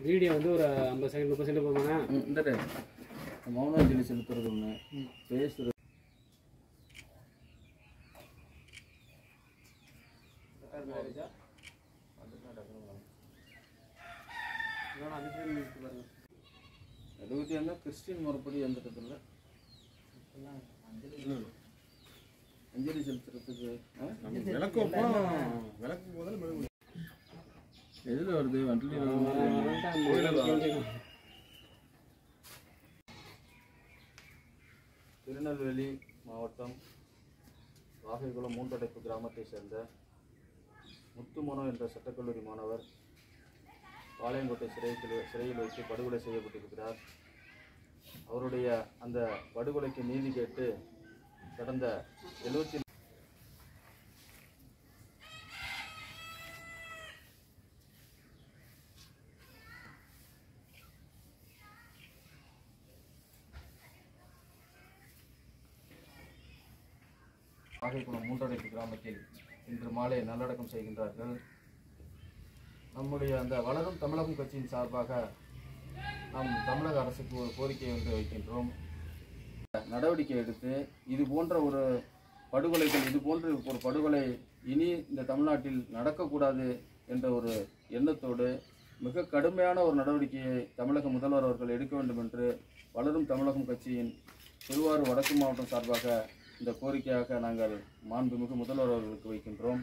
Video வந்து ஒரு ஐம்பது செகண்ட் முப்பது செகண்ட் போமாண்ணா இந்த மௌனாஞ்சலி செலுத்துறது ஒன்று பேசுறது எழுபத்தி ஒன்று கிறிஸ்டின் முறைப்படி எந்திரத்தில் அஞ்சலி செலுத்துறதுக்கு ஆ? எதுல வருது வண்டியில் திருநெல்வேலி மாவட்டம் வாகைக்குளம் மூன்றடைப்பு கிராமத்தை சேர்ந்த முத்துமனோ என்ற சட்டக்கல்லூரி மாணவர் பாளையங்கோட்டை சிறையில் சிறையில் வைத்து படுகொலை செய்யப்பட்டிருக்கிறார் அவருடைய அந்த படுகொலைக்கு நீதி கேட்டு கடந்த எழுபத்தி வாகைக்குளம் மூன்றடைப்பு கிராமத்தில் இன்று மாலை நல்லடக்கம் செய்கின்றார்கள் நம்முடைய அந்த வளரும் தமிழகம் கட்சியின் சார்பாக நாம் தமிழக அரசுக்கு ஒரு கோரிக்கை ஒன்று வைக்கின்றோம் நடவடிக்கை எடுத்து இது போன்ற ஒரு படுகொலைகள் இது போன்ற ஒரு படுகொலை இனி இந்த தமிழ்நாட்டில் நடக்கக்கூடாது என்ற ஒரு எண்ணத்தோடு மிக கடுமையான ஒரு நடவடிக்கையை தமிழக முதல்வர் அவர்கள் எடுக்க வேண்டும் என்று வளரும் தமிழகம் கட்சியின் திருவாரூர் வடக்கு மாவட்டம் சார்பாக இந்த கோரிக்கையாக நாங்கள் மாண்புமிகு முதல்வர் அவர்களுக்கு வைக்கின்றோம்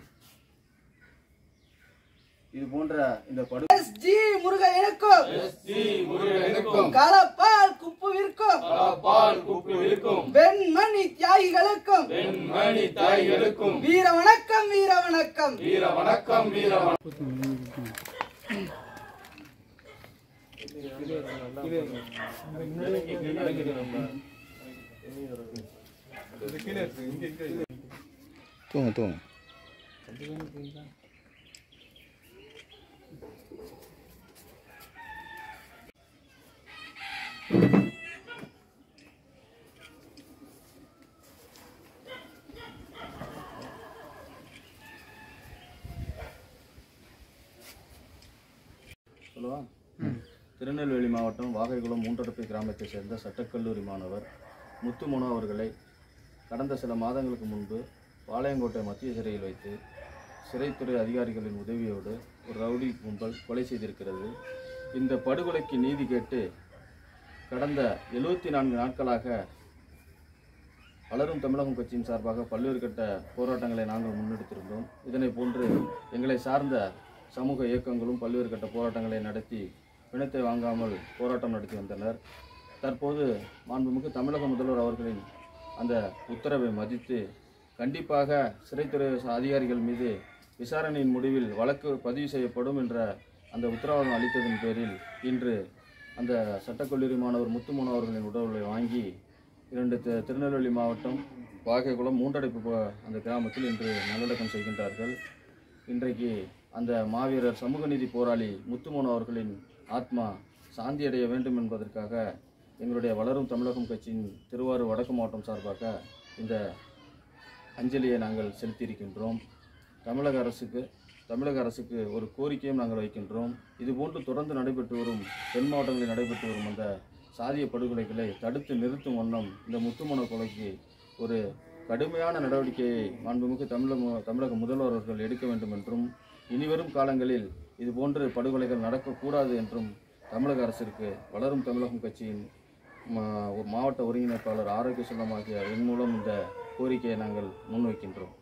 இது போன்ற இந்த படு ஜி முருகனுக்கும் களப்பால் குப்புவிற்கும் வெண்மணி தியாகிகளுக்கும் பெண்மணி தாய்களுக்கும் வீர வணக்கம் வீர வணக்கம் வீர வணக்கம் வீர வணக்கம் தூங்க தூங்க சொல்லுவா திருநெல்வேலி மாவட்டம் வாகைக்குளம் மூன்றடுப்பு கிராமத்தை சேர்ந்த சட்டக்கல்லூரி மாணவர் முத்துமனோ அவர்களை கடந்த சில மாதங்களுக்கு முன்பு பாளையங்கோட்டை மத்திய சிறையில் வைத்து சிறைத்துறை அதிகாரிகளின் உதவியோடு ஒரு ரவுடி கும்பல் கொலை செய்திருக்கிறது இந்த படுகொலைக்கு நீதி கேட்டு கடந்த எழுபத்தி நான்கு நாட்களாக வளரும் தமிழகம் கட்சியின் சார்பாக பல்வேறு கட்ட போராட்டங்களை நாங்கள் முன்னெடுத்திருந்தோம் இதனை போன்று எங்களை சார்ந்த சமூக இயக்கங்களும் பல்வேறு கட்ட போராட்டங்களை நடத்தி பிணத்தை வாங்காமல் போராட்டம் நடத்தி வந்தனர் தற்போது மாண்புமிகு தமிழக முதல்வர் அவர்களின் அந்த உத்தரவை மதித்து கண்டிப்பாக சிறைத்துறை அதிகாரிகள் மீது விசாரணையின் முடிவில் வழக்கு பதிவு செய்யப்படும் என்ற அந்த உத்தரவாதம் அளித்ததன் பேரில் இன்று அந்த சட்டக்கல்லூரி மாணவர் முத்துமோனோ அவர்களின் உடல்களை வாங்கி இரண்டு தி- திருநெல்வேலி மாவட்டம் வாகைக்குளம் மூன்றடைப்பு ப- அந்த கிராமத்தில் இன்று நல்லடக்கம் செய்கின்றார்கள் இன்றைக்கு அந்த மாவீரர் சமூக நீதி போராளி முத்துமோனோ அவர்களின் ஆத்மா சாந்தி அடைய வேண்டும் என்பதற்காக எங்களுடைய வளரும் தமிழகம் கட்சியின் திருவாரூர் வடக்கு மாவட்டம் சார்பாக இந்த அஞ்சலியை நாங்கள் செலுத்தியிருக்கின்றோம் தமிழக அரசுக்கு தமிழக அரசுக்கு ஒரு கோரிக்கையும் நாங்கள் வைக்கின்றோம் இதுபோன்று தொடர்ந்து நடைபெற்று வரும் தென் மாவட்டங்களில் நடைபெற்று வரும் அந்த சாதிய படுகொலைகளை தடுத்து நிறுத்தும் வண்ணம் இந்த முத்துமன கொலைக்கு ஒரு கடுமையான நடவடிக்கையை மாண்புமிகு தமிழக தமிழக முதல்வர் அவர்கள் எடுக்க வேண்டும் என்றும் இனிவரும் காலங்களில் இதுபோன்று படுகொலைகள் நடக்கக்கூடாது என்றும் தமிழக அரசிற்கு வளரும் தமிழகம் கட்சியின் மா- மாவட்ட ஒருங்கிணைப்பாளர் ஆரோக்கிய செல்லம் ஆகிய என் மூலம் இந்த கோரிக்கையை நாங்கள் முன்வைக்கின்றோம்